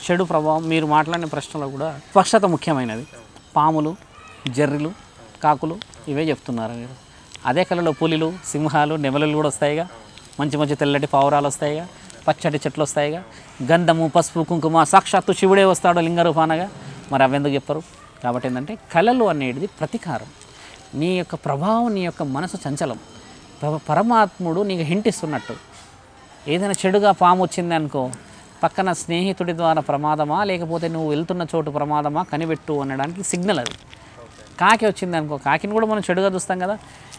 చెడు ప్రభావం మీరు మాట్లాడిన ప్రశ్నలో కూడా స్పష్టత ముఖ్యమైనది పాములు జర్రిలు కాకులు ఇవే చెప్తున్నారు మీరు అదే కళలో పులిలు సింహాలు నెమలులు కూడా వస్తాయిగా మంచి మంచి తెల్లటి పావురాలు వస్తాయిగా పచ్చటి చెట్లు వస్తాయిగా గంధము పసుపు కుంకుమ సాక్షాత్తు శివుడే వస్తాడు లింగ రూపానగా మరి అవెందుకు చెప్పరు కాబట్టి ఏంటంటే కళలు అనేది ప్రతీకారం నీ యొక్క ప్రభావం నీ యొక్క మనసు చంచలం పర- పరమాత్ముడు నీకు హింట్ ఇస్తున్నట్టు ఏదైనా చెడుగా పాము వచ్చింది అనుకో పక్కన స్నేహితుడి ద్వారా ప్రమాదమా లేకపోతే నువ్వు వెళ్తున్న చోటు ప్రమాదమా కనిపెట్టు అనడానికి సిగ్నల్ అది కాకి వచ్చింది అనుకో కాకిని కూడా మనం చెడుగా చూస్తాం కదా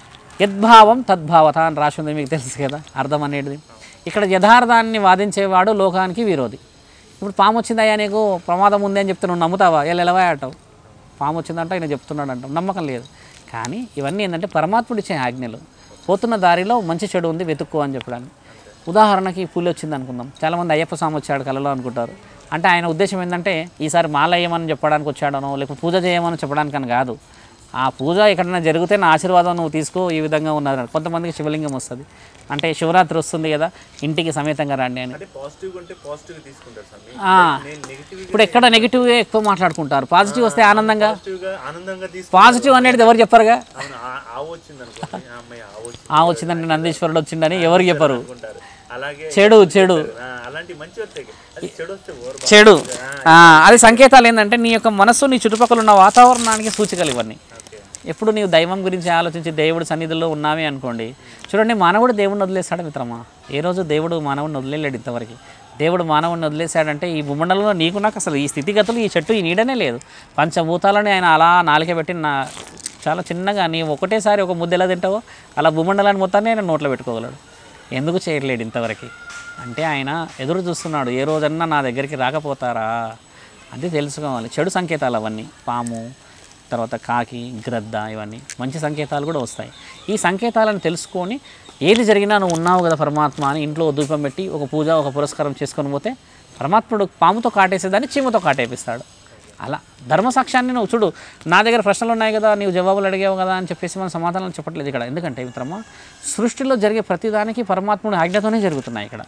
యద్భావం తద్భావత అని రాసి ఉంది మీకు తెలుసు కదా అర్థం అనేది ఇక్కడ యథార్థాన్ని వాదించేవాడు లోకానికి విరోధి ఇప్పుడు పాము వచ్చిందయ్యా నీకు ప్రమాదం ఉంది అని చెప్తే నువ్వు నమ్ముతావా వీళ్ళు ఎలవా అంటావు పాము వచ్చిందంటే ఆయన చెప్తున్నాడు అంటాం నమ్మకం లేదు కానీ ఇవన్నీ ఏంటంటే పరమాత్ముడిచ్చే ఆజ్ఞలు పోతున్న దారిలో మంచి చెడు ఉంది వెతుక్కో అని చెప్పడానికి ఉదాహరణకి పులి వచ్చింది అనుకుందాం చాలామంది అయ్యప్ప స్వామి వచ్చాడు కలలో అనుకుంటారు అంటే ఆయన ఉద్దేశం ఏంటంటే ఈసారి మాల వేయమని చెప్పడానికి వచ్చాడనో లేకపోతే పూజ చేయమని చెప్పడానికని కాదు ఆ పూజ ఎక్కడైనా జరిగితే నా ఆశీర్వాదం నువ్వు తీసుకో ఈ విధంగా ఉన్నారు కొంతమందికి శివలింగం వస్తుంది అంటే శివరాత్రి వస్తుంది కదా ఇంటికి సమేతంగా రండి అని అంటే పాజిటివ్ ఉంటే పాజిటివ్ తీసుకుంటారు సార్ మీ- ఆ. నేను నెగిటివ్ ఇప్పుడు ఎక్కడ నెగిటివ్గా ఎక్కువ మాట్లాడుకుంటారు పాజిటివ్ వస్తే ఆనందంగా పాజిటివ్ గా ఆనందంగా తీసుకు పాజిటివ్ అనేది ఎవరు చెప్పరుగా అవును ఆ- ఆవు వచ్చింది అనుకోండి ఆ అమ్మాయి ఆవు వచ్చింది ఆ వచ్చిందంటే నందీశ్వరుడు వచ్చిండని ఎవరు చెప్పరు అనుకుంటారు అలాగే చెడు చెడు ఆ, అలాంటి మంచి వస్తాయి అది చెడు వస్తే ఓవర్ చెడు ఆ, అది సంకేతాలు ఏంటంటే నీ యొక్క మనస్సు నీ చుట్టుపక్కల ఉన్న వాతావరణానికి సూచికలు ఇవన్నీ ఓకే ఎప్పుడు నీవు దైవం గురించి ఆలోచించి దేవుడి సన్నిధిలో ఉన్నావే అనుకోండి చూడండి మానవుడు దేవుడిని వదిలేశాడు మిత్రమా ఏ రోజు దేవుడు మానవుడిని వదిలేలేడు ఇంతవరకు దేవుడు మానవుడిని వదిలేశాడంటే ఈ భూమండలంలో నీకు నాకు అసలు ఈ స్థితిగతులు ఈ చెట్టు ఈ నీడనే లేదు పంచభూతాలని ఆయన అలా నాలిక పెట్టి నా చాలా చిన్నగా నీవు ఒకటేసారి ఒక ముద్ద ఎలా తింటావో అలా భూమండలాన్ని మొత్తాన్ని ఆయన నోట్లో పెట్టుకోగలడు ఎందుకు చేయట్లేడు ఇంతవరకు అంటే ఆయన ఎదురు చూస్తున్నాడు ఏ రోజన్నా నా దగ్గరికి రాకపోతారా అది తెలుసుకోవాలి చెడు సంకేతాలు అవన్నీ పాము తర్వాత కాకి గ్రద్ద ఇవన్నీ మంచి సంకేతాలు కూడా వస్తాయి ఈ సంకేతాలను తెలుసుకొని ఏది జరిగినా నువ్వు ఉన్నావు కదా పరమాత్మ అని ఇంట్లో దీపం పెట్టి ఒక పూజ ఒక పురస్కారం చేసుకొని పోతే పరమాత్ముడు పాముతో కాటేసేదాన్ని చీమతో కాటేపిస్తాడు అలా ధర్మసాక్ష్యాన్ని నువ్వు చూడు నా దగ్గర ప్రశ్నలు ఉన్నాయి కదా నీవు జవాబులు అడిగావు కదా అని చెప్పేసి మనం సమాధానాలు చెప్పట్లేదు ఇక్కడ ఎందుకంటే మిత్రమా సృష్టిలో జరిగే ప్రతిదానికి పరమాత్ముడి ఆజ్ఞతోనే జరుగుతున్నాయి ఇక్కడ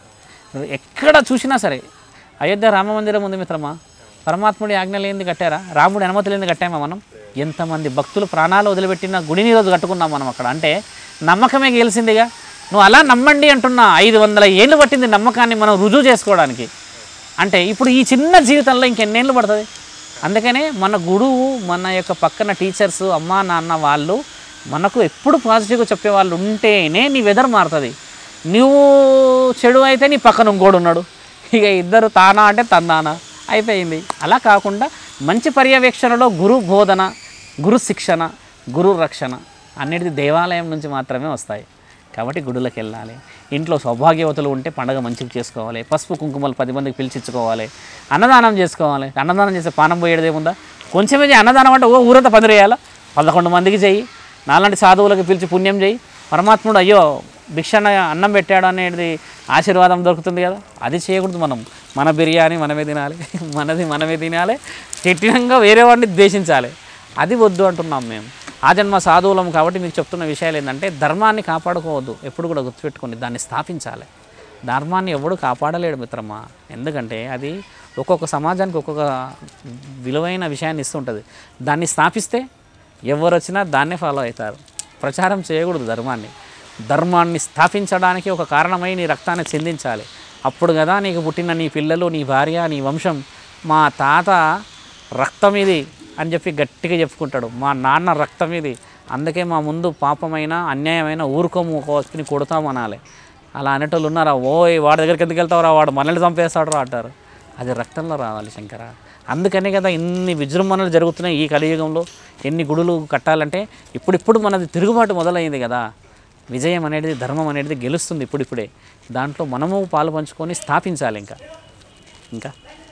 ఎక్కడ చూసినా సరే అయోధ్య రామ మందిరం ఉంది మిత్రమా పరమాత్ముడి ఆజ్ఞ లేనిది కట్టారా రాముడి అనుమతి లేనిది కట్టామా మనం ఎంతమంది భక్తులు ప్రాణాలు వదిలిపెట్టిన గుడిని రోజు కట్టుకున్నాం మనం అక్కడ అంటే నమ్మకమే గెలిచిందిగా నువ్వు అలా నమ్మండి అంటున్నా ఐదు వందల ఏళ్ళు పట్టింది నమ్మకాన్ని మనం రుజువు చేసుకోవడానికి అంటే ఇప్పుడు ఈ చిన్న జీవితంలో ఇంకెన్నేళ్ళు పడుతుంది అందుకనే మన గురువు మన యొక్క పక్కన టీచర్స్ అమ్మా నాన్న వాళ్ళు మనకు ఎప్పుడు పాజిటివ్గా చెప్పేవాళ్ళు ఉంటేనే నీ వెదర్ మారుతుంది నువ్వు చెడు అయితే నీ పక్కన ఇంకోడు ఉన్నాడు ఇక ఇద్దరు తానా అంటే తన్నానా అయిపోయింది అలా కాకుండా మంచి పర్యవేక్షణలో గురు బోధన గురు శిక్షణ గురు రక్షణ అన్నిటిది దేవాలయం నుంచి మాత్రమే వస్తాయి కాబట్టి గుడులకు వెళ్ళాలి ఇంట్లో సౌభాగ్యవతులు ఉంటే పండగ మంచిగా చేసుకోవాలి పసుపు కుంకుమలు పది మందికి పిలిచించుకోవాలి అన్నదానం చేసుకోవాలి అన్నదానం చేస్తే పానం పోయేది ఏముందా కొంచెమే చేయి. అన్నదానం అంటే ఓ ఊరంతా పదిరేయాలా పదకొండు మందికి చెయ్యి నాలాంటి సాధువులకు పిలిచి పుణ్యం చేయి పరమాత్ముడు అయ్యో భిక్షణ అన్నం పెట్టాడు అనేది ఆశీర్వాదం దొరుకుతుంది కదా అది చేయకూడదు మనం మన బిర్యానీ మనమే తినాలి మనది మనమే తినాలి కఠినంగా వేరే వాడిని ద్వేషించాలి అది వద్దు అంటున్నాం మేము ఆ జన్మ సాధువులం కాబట్టి మీకు చెప్తున్న విషయాలు ఏంటంటే ధర్మాన్ని కాపాడుకోవద్దు ఎప్పుడు కూడా గుర్తుపెట్టుకోండి దాన్ని స్థాపించాలి ధర్మాన్ని ఎవడు కాపాడలేడు మిత్రమా ఎందుకంటే అది ఒక్కొక్క సమాజానికి ఒక్కొక్క విలువైన విషయాన్ని ఇస్తుంటుంది దాన్ని స్థాపిస్తే ఎవరు వచ్చినా దాన్నే ఫాలో అవుతారు ప్రచారం చేయకూడదు ధర్మాన్ని ధర్మాన్ని స్థాపించడానికి ఒక కారణమై నీ రక్తాన్ని చెందించాలి అప్పుడు కదా నీకు పుట్టిన నీ పిల్లలు నీ భార్య నీ వంశం మా తాత రక్తం ఇది అని చెప్పి గట్టిగా చెప్పుకుంటాడు మా నాన్న రక్తం ఇది అందుకే మా ముందు పాపమైన అన్యాయమైన ఊరుకోము కోసుకుని కొడతామనాలి అలా అనేటోళ్ళు ఉన్నారా ఓయ్ వాడి దగ్గరికి ఎందుకు వెళ్తావురా వాడు మనల్ని చంపేస్తాడు రా అంటారు అది రక్తంలో రావాలి శంకర అందుకనే కదా ఇన్ని విజృంభణలు జరుగుతున్నాయి ఈ కలియుగంలో ఎన్ని గుడులు కట్టాలంటే ఇప్పుడిప్పుడు మనది తిరుగుబాటు మొదలైంది కదా విజయం అనేది ధర్మం అనేది గెలుస్తుంది ఇప్పుడిప్పుడే దాంట్లో మనము పాలు పంచుకొని స్థాపించాలి ఇంకా ఇంకా